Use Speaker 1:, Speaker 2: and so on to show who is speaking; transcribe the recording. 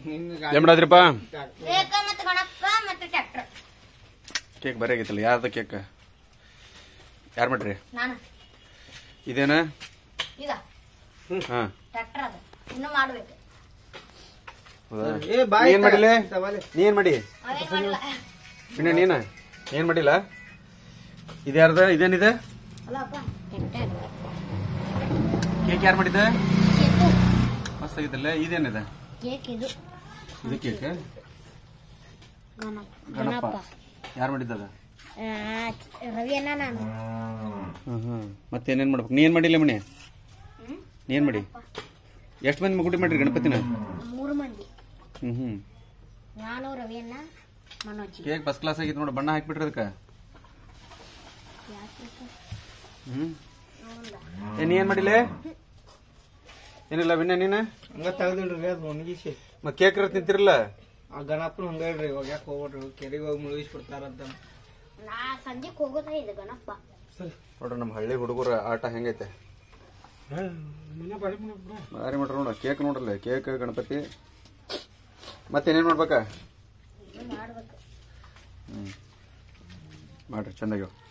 Speaker 1: ಏನ್ ಮಾಡದ್ರಿಪ್ಪ
Speaker 2: ಕೇಕ ಮತ್ತೆ ಗಣಪ ಮತ್ತೆ ಟ್ರ್ಯಾಕ್ಟರ್
Speaker 1: ಕೇಕ್ ಬರೀ ಆಗೈತಲ್ಲ ಯಾರ್ದ ಕೇಕ್ ಯಾರು ಮಾಡ್ರಿ
Speaker 2: ನಾನು
Speaker 1: ಇದೇನ
Speaker 2: ಈಗ
Speaker 1: ಹಾ
Speaker 2: ಟ್ರ್ಯಾಕ್ಟರ್ ಅದು ಇನ್ನು ಮಾಡ್ಬೇಕು
Speaker 1: ಹೌದಾ?
Speaker 3: ಏ ಬಾಯ್
Speaker 1: ನೀ ಏನ್ ಮಾಡಿಲ್ಲ
Speaker 3: ಸವಾಲೆ.
Speaker 1: ನೀ ಏನ್ ಮಾಡಿ
Speaker 2: ಅದೇನ್ ಮಾಡಿಲ್ಲ
Speaker 1: പിന്നെ ನೀನ ಏನ್ ಮಾಡಿಲ್ಲ ಇದ್ಯಾರ್ದ ಇದೇನಿದೆ
Speaker 2: ಅಲ್ಲಪ್ಪ ಟ್ರ್ಯಾಕ್ಟರ್
Speaker 1: ಕೇಕ್ ಯಾರು ಮಾಡಿದ್ದ
Speaker 2: ಕೇಕು
Speaker 1: ಮಸ್ತ್ ಆಗಿತ್ತಲ್ಲ ಇದೇನಿದೆ
Speaker 2: ಕೇಕ್ ಇದು
Speaker 1: ಇದು ಕೇಕ್
Speaker 2: ಗಣಪ
Speaker 1: ಗಣಪ ಯಾರು ಮಾಡಿದ್ದದ
Speaker 2: ಆ, ರವಿ ಅಣ್ಣ ನಾನು
Speaker 1: ಹ್ಮ್ ಹ್ಮ್ ಮತ್ತೇನೇನ್ ಮಾಡ್ಬೇಕು ನೀ ಏನ್ ಮಾಡಿಲ್ಲ ಮಣಿ ನೀ ಏನ್ ಮಾಡಿ ಎಷ್ಟು ಮಂದಿ ಮುಗುಟಿ ಮಾಡ್ರಿ ಗಣಪತಿನ
Speaker 2: ಮೂರು ಮಂದಿ
Speaker 1: ಹ್ಮ್ ಹ್ಮ್
Speaker 2: ನಾನು ರವಿ ಅಣ್ಣ ಮನೋಜ್
Speaker 1: ಕೇಕ್ ಫಸ್ಟ್ ಕ್ಲಾಸ್ ಆಗಿತ್ತು ನೋಡಿ ಬಣ್ಣ ಹಾಕ್ಬಿಟ್ರಿ ಅದಕ್ಕ ಹ್ಮ್ ಏ ನೀ ಏನ್ ಮಾಡಿಲ್ಲ ಏನಿಲ್ಲ ಬಿನ್ನ ನೀನ
Speaker 3: ಹಂಗ ತೆಗ್ದಿಡ್ರಿ ಅದು ಒಣಗಿಸಿ
Speaker 1: ಮತ್ ಕೇಕ್ ಇರತ್ ನಿಂತಿರಲ್ಲ
Speaker 3: ಆ ಗಣಪನ ಹಂಗ ಹೇಳ್ರಿ ಇವಾಗ ಯಾಕೆ ಹೋಗ್ಬಿಡ್ರಿ ಕೆರೆಗೆ ಹೋಗಿ ಮುಳುಗಿಸ್ಬಿಡ್ತಾರಂತ
Speaker 2: ನಾ ಸಂಜೆಗೆ ಹೋಗೋದ ಇದು ಗಣಪ
Speaker 1: ನೋಡ್ರಿ ನಮ್ಮ ಹಳ್ಳಿ ಹುಡುಗರ ಆಟ ಹೆಂಗೈತೆ ಭಾರಿ ಮಾಡ್ರಿ ನೋಡ ಕೇಕ್ ನೋಡ್ರಲ್ಲ ಕೇಕ್ ಗಣಪತಿ ಮತ್ತೇನೇನ್ ಮಾಡ್ಬೇಕಾ
Speaker 2: ಇದು ಮಾಡ್ಬೇಕು
Speaker 1: ಹ್ಮ್ ಮಾಡ್ರಿ ಚಂದಾಗ್ಯಾವ